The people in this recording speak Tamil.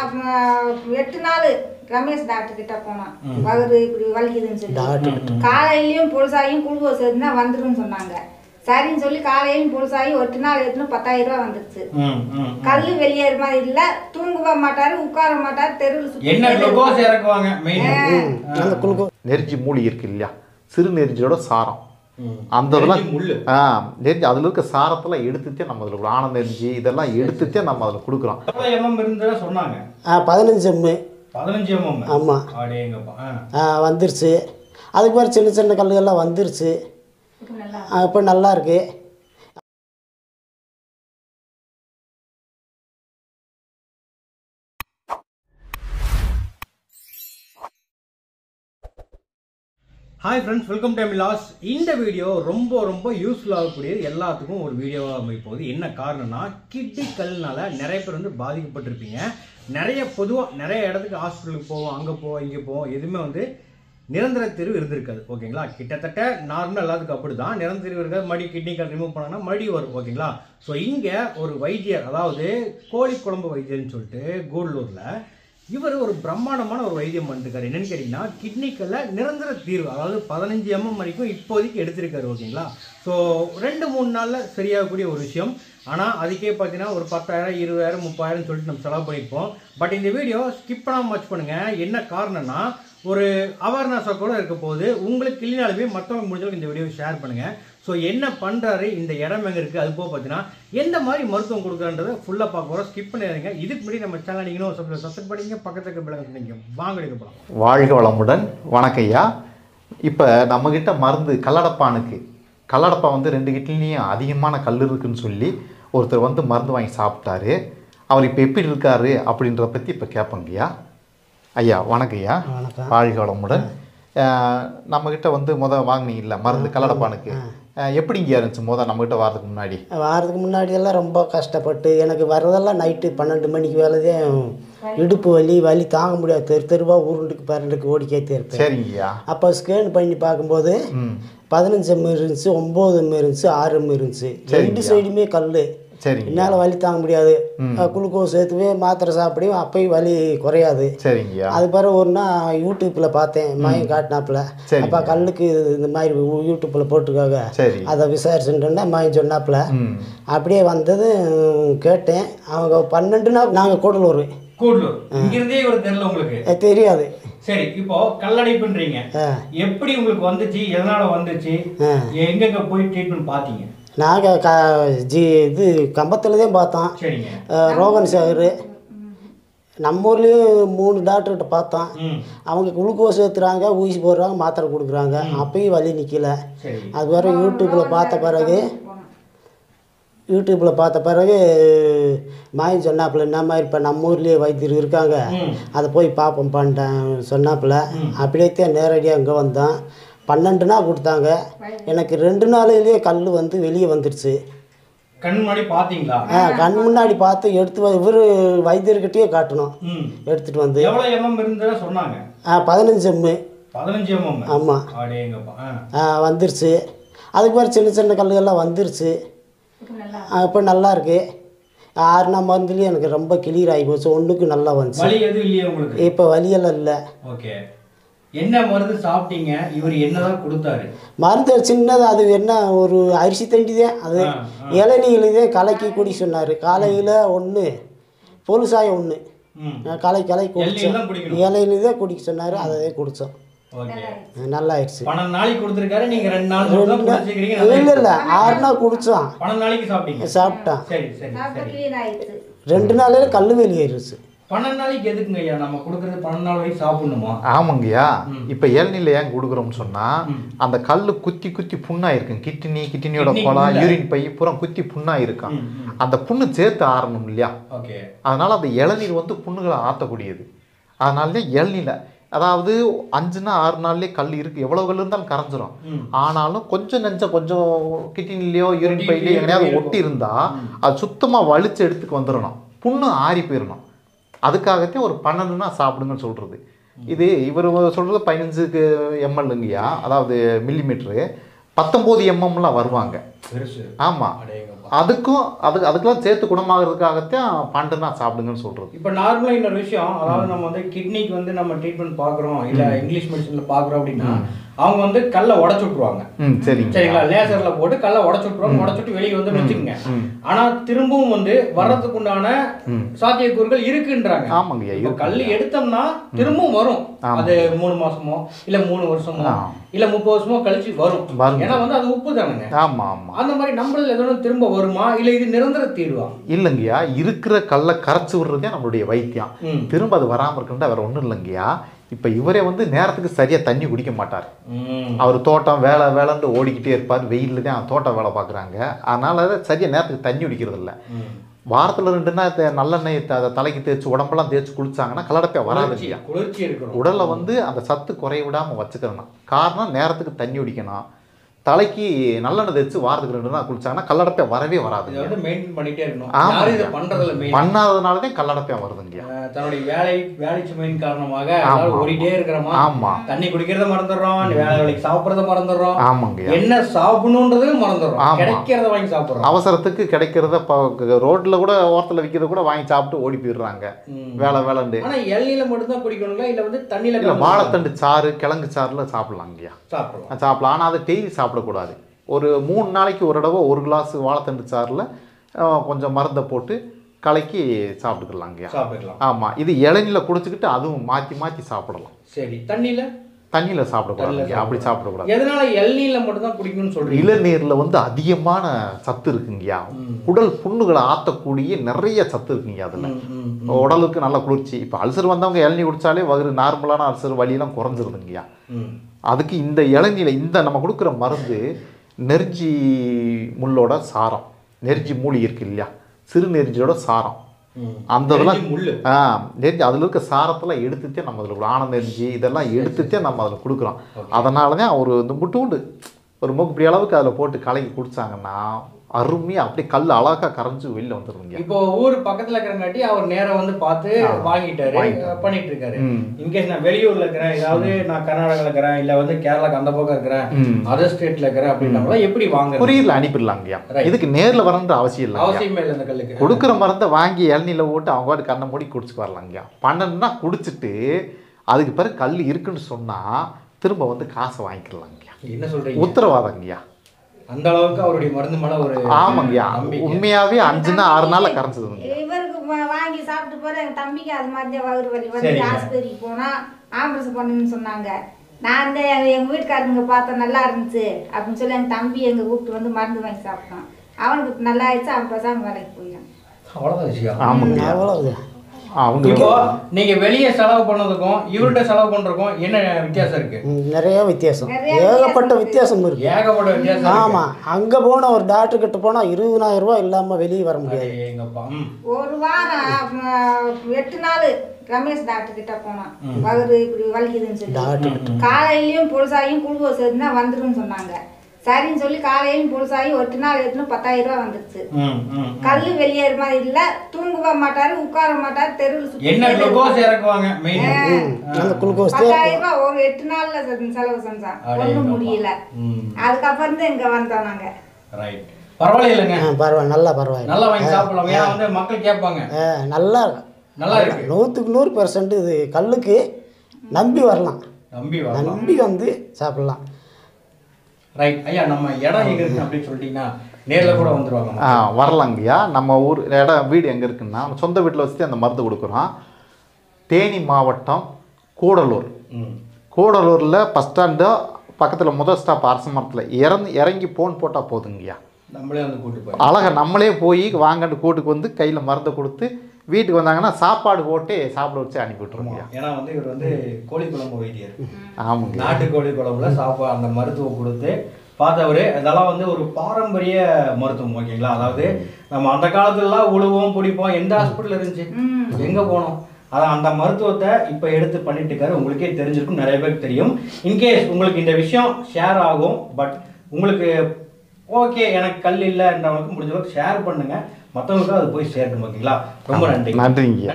ம- எட்டு நாள் ரமேஷ் டாக்டர் கிட்ட போனோம் வகுறு இப்படி வலிக்குதுன்னு சொல்லி காலையிலயும் பொழுசாயும் குளுக்கோஸ் இருந்தா வந்துருன்னு சொன்னாங்க சரின்னு சொல்லி காலையிலும் பொழுசாயும் எட்டு நாள் எடுத்துன்னு பத்தாயிரம் ரூபாய் வந்துருச்சு ம், ம். கல்லு வெளியேற மாதிரி இல்ல தூங்கவே மாட்டாரு உட்கார மாட்டாரு தெருவில் என்ன குளுக்கோஸ் இறக்குவாங்க மெயின் அந்த குளுக்கோ நெருஞ்சி மூலி இருக்கு இல்லையா சிறு நெருஞ்சியோட சாரம் அந்த இதெல்லாம் நெருஞ்சி முள்ளு. ஆ நெருஞ்சி அதில் இருக்க சாரத்தெல்லாம் எடுத்துட்டே நம்ம அதில் கொடுக்குறோம் ஆனந்த நெருஞ்சி இதெல்லாம் எடுத்துட்டே நம்ம அதில் கொடுக்குறோம் எவ்வளோ எம்எம் இருந்ததா சொன்னாங்க பதினஞ்சு எம்மு பதினஞ்சு எம்எம் ஆமாம் அடேங்கப்பா ஆ. வந்துருச்சு அதுக்கு மாதிரி சின்ன சின்ன கல்லுகள்லாம் வந்துருச்சு நல்லா இப்போ நல்லா இருக்கு hi friends welcome time loss இந்த வீடியோ ரொம்ப ரொம்ப யூஸ்ஃபுல் ஆகக்கூடிய எல்லாத்துக்கும் ஒரு வீடியோவாக அமைப்போகுது என்ன காரணம்னா கிட்னி கல்னால நிறைய பேர் வந்து பாதிக்கப்பட்டிருப்பீங்க நிறைய பொதுவாக நிறைய இடத்துக்கு ஹாஸ்பிட்டலுக்கு போவோம் அங்கே போவோம் இங்கே போவோம் எதுவுமே வந்து நிரந்தர தீர்வு இருந்திருக்காது ஓகேங்களா கிட்டத்தட்ட நார்மலாக எல்லாத்துக்கும் அப்படி தான் நிரந்தர தீர்வு இருக்காது மறுபடியும் கிட்னி கல் ரிமூவ் பண்ணாங்கன்னா மறுபடியும் வரும் ஓகேங்களா ஸோ இங்கே ஒரு வைத்தியர் அதாவது கோழி குழம்பு வைத்தியர்னு சொல்லிட்டு கூடலூரில் இவர் ஒரு பிரம்மாண்டமான ஒரு வைத்தியம் பண்ணிருக்காரு என்னன்னு கேட்டிங்கன்னா கிட்னிக்கல்ல நிரந்தர தீர்வு அதாவது பதினஞ்சு எம்எம் வரைக்கும் இப்போதைக்கு எடுத்திருக்காரு ஓகேங்களா ஸோ ரெண்டு மூணு நாளில் சரியாகக்கூடிய ஒரு விஷயம் ஆனால் அதுக்கே பார்த்தீங்கன்னா ஒரு பத்தாயிரம் இருபதாயிரம் முப்பதாயிரம் சொல்லிட்டு நம்ம செலவு பண்ணியிருப்போம் பட் இந்த வீடியோ ஸ்கிப் பண்ணாமல் வாட்ச் பண்ணுங்க என்ன காரணம்னா ஒரு அவேர்னஸாக கூட இருக்க போது உங்களுக்கு இல்லைனாலுமே மற்றவங்க முடிஞ்சவங்க இந்த வீடியோ ஷேர் பண்ணுங்க ஸோ என்ன பண்ணுறாரு இந்த இடம் எங்கே இருக்குது அது போக பார்த்தீங்கன்னா எந்த மாதிரி மருத்துவம் கொடுக்குறன்றதை ஃபுல்லாக பார்க்க போகிறோம் ஸ்கிப் பண்ணிடுங்க இதுக்கு முன்னாடி நம்ம சேனல் நீங்களும் சப்ஸ்கிரைப் சப்ஸ்கிரைப் பண்ணிங்க பக்கத்துக்கு பிள்ளை பண்ணிங்க வாங்க எடுக்க போகலாம் வாழ்க வளமுடன் வணக்கய்யா இப்போ நம்மக்கிட்ட மருந்து கல்லடப்பானுக்கு கல்லடப்பா வந்து ரெண்டு கிட்னிலையும் அதிகமான கல் இருக்குன்னு சொல்லி ஒருத்தர் வந்து மருந்து வாங்கி சாப்பிட்டாரு அவர் இப்போ எப்படி இருக்காரு அப்படின்றத பற்றி இப்போ கேட்பங்கய்யா ஐயா வணக்கய்யா வணக்கம். வாழ்க வளமுடன் அஹ், நம்மக்கிட்ட வந்து முத வாங்கினீங்கல்ல மருந்து கல்லடப்பானுக்கு அஹ், எப்படிங்கய்யா இருந்துச்சு முத நம்மக்கிட்ட வரதுக்கு முன்னாடி வாரத்துக்கு முன்னாடியெல்லாம் ரொம்ப கஷ்டப்பட்டு எனக்கு வர்றதெல்லாம் நைட்டு பன்னெண்டு மணிக்கு வேலைதான் இடுப்பு வலி வலி தாங்க முடியாது தெரு தெருவாக உருண்டுக்கு பரண்டுக்கு ஓடிக்கே இருப்பேன் சரிங்கய்யா அப்போ ஸ்கேன் பண்ணி பார்க்கும்போது ம் பதினஞ்சு எம் இருந்துச்சு ஒம்பது எம் இருந்துச்சு ஆறு எம் இருந்துச்சு ரெண்டு சைடுமே கல் சரிங்க என்னால் வலி தாங்க முடியாது குளுக்கோஸ் சேர்த்துவே மாத்திரை சாப்பிடையும் அப்பயும் வலி குறையாது சரிங்கய்யா அது பிறகு ஒரு நாள் யூடியூப்பில் பார்த்தேன் மயம் காட்டினாப்புல சரிங்க. அப்போ கல்லுக்கு இந்த மாதிரி யூடியூப்பில் போட்டிருக்காங்க சரி அதை விசாரிச்சுட்டோன்னா மயம் சொன்னாப்புல ம் அப்படியே வந்தது உம், கேட்டேன் அவங்க பன்னெண்டு நாள் நாங்கள் கூடலூர் கூடலூர் இங்கிருந்தே ஒரு தெரியல உங்களுக்கு அஹ் தெரியாது சரி இப்போ கல்லடைப்புன்றீங்க ஆ. எப்படி உங்களுக்கு வந்துச்சு எதனால வந்துச்சு ஆ. எங்கெங்க போய் ட்ரீட்மெண்ட் பார்த்தீங்க நாங்கள் க ஜி இது கம்பத்தில் தான் பார்த்தோம் சரிங்க அஹ், ரோகன் சாகர் நம்ம ஊர்லேயும் மூணு டாக்டர்கிட்ட பார்த்தோம் ம் அவங்க குளுக்கோஸ் ஏற்றுறாங்க ஊசி போடுறாங்க மாத்திரை கொடுக்குறாங்க அப்பயும் வலி நிற்கல சரி அது பிறகு யூடியூப்பில் பார்த்த பிறகு யூடியூப்பில் பார்த்த பிறகு மாயன் சொன்னாப்புல என்ன மாதிரி இப்போ நம்ம ஊர்லேயே வைத்தியர் இருக்காங்க ம். அதை போய் பார்ப்போம் பண்ணிட்டேன் சொன்னாப்புல அப்படியே தான் நேரடியாக இங்கே வந்தோன் பன்னெண்டு நாள் கொடுத்தாங்க எனக்கு ரெண்டு நாளிலேயே கல் வந்து வெளியே வந்துடுச்சு கண் முன்னாடி பார்த்தீங்களா ஆ, கண் முன்னாடி பார்த்து எடுத்து வ- இவர் வைத்தியர்கிட்டயே காட்டணும் ம் எடுத்துகிட்டு வந்து எவ்வளோ எம்எம் இருந்ததா சொன்னாங்க ஆ, பதினஞ்சு எம்மு பதினஞ்சு எம்எம் ஆமாம் அடேங்கப்பா ஆ வந்துருச்சு அதுக்கு மாதிரி சின்ன சின்ன கல்லுகள்லாம் வந்துருச்சு நல்லா இப்போ நல்லா இருக்கு ஆறுனா மருந்துலேயே எனக்கு ரொம்ப கிளியர் ஆகி போச்சு ஒன்றுக்கு நல்லா வந்துச்சு வலி எதுவும் இல்லையா உங்களுக்கு இப்போ வலியெல்லாம் இல்லை ஓகே என்ன மருந்து சாப்பிட்டீங்க இவர் என்னதான் கொடுத்தாரு மருந்து சின்னது அது என்ன ஒரு அரிசி தண்டி தான் அது ஆ, இளநீர் தான் கலக்கி குடி சொன்னார் காலையில் ஒன்று பொலுசாயம் ஒன்று ம் கலை கலை எல்லாம் குடித்தோம் குடிக்கணும். இளநீர் தான் குடிக்க சொன்னார் அதை தான் குடித்தோம் ஓகே நல்லா ஆயிடுச்சு பன்னெண்டு நாளைக்கு கொடுத்துருக்காரு நீங்க ரெண்டு நாள் மட்டும் தான் குடிச்சிக்கிறீங்க இல்லை இல்லை ஆறு நாள் குடித்தோம் பன்னெண்டு நாளைக்கு சாப்பிட்டீங்க சாப்பிட்டான் சரி சரி சாப்பிட்டு சரி க்ளீன் ஆயிடுச்சு ரெண்டு நாளையில கல் வெளியேறிடுச்சு பன்னெண்டு நாளைக்கு எதுக்குங்க ஐயா நம்ம கொடுக்கறது பன்னெண்டு நாள் வரைக்கும் சாப்பிடணுமா ஆமாங்கய்யா இப்போ ஏழ்நிலை ஏன் கொடுக்குறோம்னு சொன்னால் ம். அந்த கல் குத்தி குத்தி புண்ணாயிருக்கும் கிட்னி கிட்னியோட கிட்னி குளம் உள்ள. யூரின் பை பூரா குத்தி புண்ணாயிருக்கும் ம், ம். அந்த புண்ணு சேர்த்து ஆறணும் இல்லையா ஓகே அதனால் அந்த இளநீர் வந்து புண்ணுகளை ஆற்றக்கூடியது அதனாலே இளநீல அதாவது அஞ்சுனா ஆறு நாள்லேயே கல் இருக்குது எவ்வளோ கல் இருந்தாலும் கரைஞ்சிரும் ம். ஆனாலும் கொஞ்சம் நெஞ்ச கொஞ்சம் கிட்னிலையோ யூரின் ஒட்டி பைலையோ எங்கேயாவது இருக்கும். ஒட்டி இருந்தால் அது சுத்தமாக வலிச்சு எடுத்துக்கு வந்துடணும் புண்ணு ஆறி போயிடணும் அதுக்காகத்தான் ஒரு பன்னெண்டுனா சாப்பிடுங்கன்னு சொல்கிறது இது இவர் சொல்கிறது பதினஞ்சுக்கு எம்எல்லுங்கய்யா அதாவது மில்லிமீட்ரு பத்தொம்போது எம்எம்லாம் வருவாங்க பெருசு ஆமாம் அடேங்கப்பா அதுக்கும் அதுக்கு அதுக்கெல்லாம் சேர்த்து குணமாகறதுக்காகத்தான் பண்டுனா சாப்பிடுங்கன்னு சொல்றது இப்போ நார்மலாக இன்னொரு விஷயம் அதாவது நம்ம வந்து கிட்னிக்கு வந்து நம்ம ட்ரீட்மெண்ட் பார்க்குறோம் இல்லை இங்கிலீஷ் மெடிசனில் பார்க்குறோம் அப்படின்னா அவங்க வந்து கல்லை உடச்சு விட்ருவாங்க ம் சரிங்க சரிங்களா லேசர்ல போட்டு கல்லை உடச்சு விட்ருவாங்க உடச்சு விட்டு வெளியே வந்து வச்சுக்கோங்க ஆனா திரும்பவும் வந்து வர்றதுக்கு உண்டான சாத்தியக்கூறுகள் இருக்குன்றாங்க ஆமாங்கய்யா இப்போ இருக்கு கல் எடுத்தோம்னா திரும்பவும் வரும் அது மூணு மாசமோ இல்ல மூணு வருஷமோ ஆ. இல்ல முப்பது வருஷமோ கழிச்சு வரும் வரும். ஏன்னா வந்து அது உப்பு தானுங்க ஆமா ஆமா அந்த மாதிரி நம்மள எதனும் திரும்ப வருமா இல்ல இது நிரந்தர தீர்வா இல்லைங்கய்யா இருக்கிற கல்லை கரைச்சி விடுறதே நம்மளுடைய வைத்தியம் ம். திரும்ப அது வராமல் இருக்குன்னா வேற ஒன்றும் இல்லைங்கய்யா இப்போ இவரே வந்து நேரத்துக்கு சரியா தண்ணி குடிக்க மாட்டார் அவர் தோட்டம் வேலை வேலைன்னு ஓடிக்கிட்டே இருப்பார் வெயில்ல தான் தோட்டம் வேலை பார்க்குறாங்க அதனால சரியா நேரத்துக்கு தண்ணி குடிக்கிறது இல்ல வாரத்தில் ரெண்டு நாள் தே- நல்லெண்ணெய் த- அதை தலைக்கு தேய்ச்சி உடம்பெல்லாம் தேய்ச்சி குளிச்சாங்கன்னா கலடப்பே வராதுங்கய்யா குளிர்ச்சி இருக்கணும் உடலை வந்து அந்த சத்து குறைய விடாமல் வச்சுக்கணும் காரணம் நேரத்துக்கு தண்ணி குடிக்கணும் தலைக்கு நல்லெண்ணெய் தேய்ச்சி வாரத்துக்கு ரெண்டு நாள் குளிச்சாங்கன்னா கல்லடப்பே வரவே இதை வராதுங்க வந்து மெயின்டைன் பண்ணிட்டே இருக்கணும் ஆமாங்க. யாரும் இதை பண்றதில்ல மெயின் பண்ணாததுனால தான் கல்லடப்பே வருதுங்கய்யா தன்னுடைய வேலை வேலை சுமையின் காரணமாக எல்லாரும் ஓடிட்டே இருக்கிறோமா ஆமா தண்ணி குடிக்கிறத மறந்துடுறோம் வேலை வேலைக்கு சாப்பிடுறத மறந்துடுறோம் ஆமாங்கய்யா என்ன சாப்பிடணுன்றது மறந்துடுறோம் ஆமா. கிடைக்கிறத வாங்கி சாப்பிடுறோம் அவசரத்துக்கு கிடைக்கிறத ரோட்டில் கூட ஓரத்தில் விற்கிறத கூட வாங்கி சாப்பிட்டு ஓடி போயிடுறாங்க ம். வேலை வேலைண்டு ஆனா இளநீல மட்டும் தான் குடிக்கணுங்களா இல்ல வந்து தண்ணியில இல்லை கலந்து வாழைத்தண்டு சாறு கிழங்கு சாறுல சாப்பிடலாங்கய்யா சாப்பிடலாம் சாப்பிடலாம் ஆனால் அது டெய்லி சாப்பிடக்கூடாது ஒரு மூணு நாளைக்கு ஒரு தடவை ஒரு கிளாஸ் வாழைத்தண்டு சாறில் கொஞ்சம் மருந்தை போட்டு கலக்கி சாப்பிட்டுக்கலாங்கய்யா சாப்பிடலாம் ஆமாம் இது இளநில குடிச்சுக்கிட்டு அதுவும் மாற்றி மாற்றி சாப்பிடலாம் சரி தண்ணியில தண்ணியில் சாப்பிடக்கூடாதுங்க அப்படி சாப்பிடக்கூடாது எதனால இளநீல மட்டும் தான் குடிக்கணும்னு சொல்றீங்க இளநீரில் வந்து அதிகமான சத்து இருக்குங்கய்யா குடல் புண்ணுகளை ஆற்றக்கூடிய நிறைய சத்து இருக்குங்கய்யா அதில் ம், ம், ம். உடலுக்கு நல்ல குளிர்ச்சி இப்போ அல்சர் வந்தவங்க இளநீ குடிச்சாலே வயிறு நார்மலான அல்சர் வலியெல்லாம் குறைஞ்சிருதுங்கய்யா ம். அதுக்கு இந்த இளநீல இந்த நம்ம கொடுக்குற மருந்து நெருஞ்சி முள்ளோட சாரம் நெருஞ்சி மூலிகை இருக்கு இல்லையா சிறு நெருஞ்சியோட சாரம் ம். அந்த இதெல்லாம் நெருஞ்சி முள்ளு. ஆ நெருஞ்சி அதில் இருக்க சாரத்தெல்லாம் எடுத்துட்டே நம்ம அதில் ஆனந்த நெருஞ்சி இதெல்லாம் எடுத்துட்டே நம்ம அதில் கொடுக்குறோம் அதனால தான் அவர் இந்த முட்டுண்டு ஒரு மூக்கு இப்படி அளவுக்கு அதில் போட்டு கலக்கி குடிச்சாங்கன்னா அருமையாக அப்படியே கல் அழகா கரைஞ்சு வெளில வந்துருங்க இப்போ ஊர் பக்கத்துல இருக்கிறங்காட்டி அவர் நேரா வந்து பார்த்து வாங்கிட்டாரு பண்ணிட்டு இருக்காரு ம். இன்கேஸ் நான் வெளியூர்ல இருக்கிறேன் ஏதாவது நான் கர்நாடகால இருக்கிறேன் இல்ல வந்து கேரளாக்கு அந்த பக்கம் இருக்கிறேன் ம். அதர் ஸ்டேட்ல இருக்கிறேன் அப்படின்னா எப்படி வாங்குறது குறியில் அனுப்பிடலாங்கய்யா Right. இதுக்கு நேரில் வரணுன்ற அவசியம் இல்லை அவசியமே இல்லை இந்த கல்லுக்கு கொடுக்குற மருந்தை வாங்கி இளநீல போட்டு அவங்க பாட்டு கண்ணை மூடி குடிச்சு வரலாங்க பன்னெண்டுனா குடிச்சிட்டு அதுக்கு பிறகு கல் இருக்குன்னு சொன்னா திரும்ப வந்து காசை வாங்கிக்கலாங்கய்யா என்ன சொல்றீங்க உத்தரவாதங்கய்யா அந்த அளவுக்கு அவருடைய மருந்து மேல ஒரு ஆமாங்கய்யா நம்பிக்கை. உண்மையாவே அஞ்சுனா ஆறு நாள்ல கரைஞ்சதுங்க இவருக்கு வா- வாங்கி சாப்பிட்டு போற எங்க தம்பிக்கு அது மாதிரி தான் வயிறு வலி வந்து சரிங்க. ஆஸ்பத்திரிக்கு போனா ஆம்பரேஷன் பண்ணுன்னு சொன்னாங்க நான் வந்து எங்க எங்க வீட்டுக்காரங்க பார்த்தா நல்லா இருந்துச்சு அப்படின்னு சொல்லி எங்க தம்பி எங்க கூப்பிட்டு வந்து மருந்து வாங்கி சாப்பிட்டான் அவனுக்கு நல்லா ஆயிடுச்சு அவன் பேசாம வேலைக்கு போயிட்டான் அவ்வளவுதான் விஷயம் ஆமாங்கய்யா அவ்வளவு அவங்க இப்போ நீங்க வெளியே செலவு பண்ணதுக்கும் இவர்கிட்ட செலவு பண்றதுக்கும் என்ன வித்தியாசம் இருக்கு ம், நிறைய வித்தியாசம் நிறைய ஏகப்பட்ட வித்தியாசம் வித்தியாசம் இருக்கு ஏகப்பட்ட வித்தியாசம் இருக்கு. ஆமாம் அங்கே போன ஒரு டாக்டர் கிட்ட போனால் இருபதாயிரம் ரூபாய் இல்லாமல் வெளியே வர முடியாது அடே எங்கப்பா ம். ஒரு வாரம் ம, எட்டு நாள் ரமேஷ் டாக்டர் கிட்ட போனான் வயிறு இப்படி வலிக்குதுன்னு சொல்லி டாக்டர் காலையிலயும் பொழுசாயும் குளுக்கோஸ் இருந்தா வந்துருன்னு சொன்னாங்க சரின்னு சொல்லி காலையிலும் பொழுசாயும் எட்டு நாள் எடுத்துன்னு பத்தாயிரம் ரூபாய் வந்துருச்சு ம், ம். கல்லு வெளியேற மாதிரி இல்ல தூங்கவே மாட்டாரு உட்கார மாட்டாரு தெருவில் என்ன குளுக்கோஸ் இறக்குவாங்க மெயின் அந்த குளுக்கோஸ் பத்தாயிரம் ரூபாய் ஒரு எட்டு நாள்ல செ- செலவு செஞ்சான் ஒண்ணும் முடியல அதுக்கப்புறம் தான் இங்க வந்தோம் நாங்க ரைட் பரவாயில்லைங்க ஆ பரவாயில்ல நல்லா பரவாயில்ல நல்லா வாங்கி சாப்பிடலாம் ஏன்னா வந்து மக்கள் கேட்பாங்க ஆ, நல்லா நல்லா இருக்கு நூற்றுக்கு நூறு பெர்சன்ட் இது கல்லுக்கு நம்பி வரலாம் நம்பி வரலாம் நம்பி வந்து சாப்பிடலாம் ரைட் ஐயா நம்ம இடம் எங்க இருக்கு அப்படின்னு சொல்லிட்டீங்கன்னா நேர்ல கூட வந்துருவாங்க ஆ வரலாங்கய்யா நம்ம ஊர் இடம் வீடு எங்கே இருக்குன்னா நம்ம சொந்த வீட்டில் வச்சுட்டு அந்த மருந்து கொடுக்குறோம் தேனி மாவட்டம் கூடலூர் ம். கூடலூரில் பஸ் ஸ்டாண்டு பக்கத்தில் முதல் ஸ்டாப் அரச மரத்தில் இறந்து இறங்கி போன் போட்டால் போதுங்கய்யா நம்மளே வந்து கூட்டு போய் அழகா நம்மளே போய் வாங்கன்னு கூட்டுக்கு வந்து கையில் மருந்தை கொடுத்து வீட்டுக்கு வந்தாங்கன்னா சாப்பாடு போட்டு சாப்பிட வச்சு அனுப்பி விட்ருங்கய்யா ஏன்னா வந்து இவர் வந்து கோழி குழம்பு வைத்தியர் ஆமாங்க நாட்டு கோழி குழம்புல சாப்பா அந்த மருத்துவம் கொடுத்து பார்த்தவரு அதெல்லாம் வந்து ஒரு பாரம்பரிய மருத்துவம் ஓகேங்களா அதாவது நம்ம அந்த காலத்துலலாம் உழுவோம் பிடிப்போம் எந்த ஹாஸ்பிட்டல் இருந்துச்சு எங்க போனோம் அதான் அந்த மருத்துவத்தை இப்போ எடுத்து பண்ணிட்டு இருக்காரு உங்களுக்கே தெரிஞ்சிருக்கும் நிறைய பேருக்கு தெரியும் இன்கேஸ் உங்களுக்கு இந்த விஷயம் ஷேர் ஆகும் பட் உங்களுக்கு ஓகே எனக்கு கல் இல்லைன்றவங்களுக்கு முடிஞ்ச அளவுக்கு ஷேர் பண்ணுங்க மற்றவங்களுக்கும் அது போய் சேர்க்கணும் ஓகேங்களா ரொம்ப நன்றி நன்றிங்கய்யா